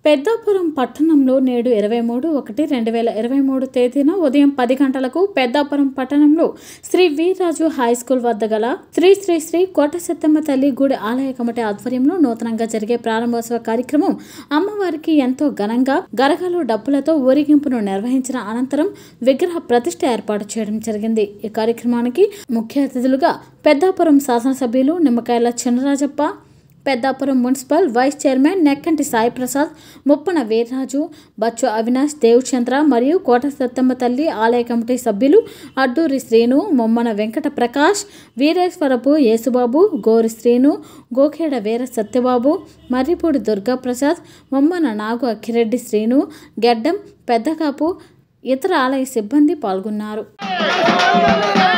పెద్దాపురం పట్టణంలో నేడు ఇరవై మూడు ఒకటి రెండు వేల ఇరవై మూడు తేదీన ఉదయం పది గంటలకు పెద్దాపురం పట్టణంలో శ్రీ వీర్రాజు హై స్కూల్ వద్ద గల శ్రీ శ్రీ శ్రీ కోట సత్తమ్మ తల్లి గుడి ఆలయ కమిటీ ఆధ్వర్యంలో నూతనంగా జరిగే ప్రారంభోత్సవ కార్యక్రమం అమ్మవారికి ఎంతో ఘనంగా గరగలు డప్పులతో ఊరేగింపును నిర్వహించిన అనంతరం విగ్రహ ప్రతిష్ఠ ఏర్పాటు చేయడం జరిగింది ఈ కార్యక్రమానికి ముఖ్య అతిథులుగా పెద్దాపురం శాసనసభ్యులు Nimmakayala Chinarajappa Peddapuram municipal vice chairman Nekkanti Sai Prasad Muppana Veerraju Bachchu Avinash Devachandra మరియు కోట సత్తమ్మ తల్లి ఆలయ కమిటీ సభ్యులు అడ్డూరి శ్రీను మొమ్మన వెంకట ప్రకాష్ వీరేశ్వరపు యేసుబాబు గోరి శ్రీను గోఖేడ వీర సత్యబాబు మర్రిపూడి దుర్గాప్రసాద్ మొమ్మన నాగు అక్కిరెడ్డి శ్రీను గెడ్డం పెద్దకాపు ఇతర ఆలయ సిబ్బంది పాల్గొన్నారు జై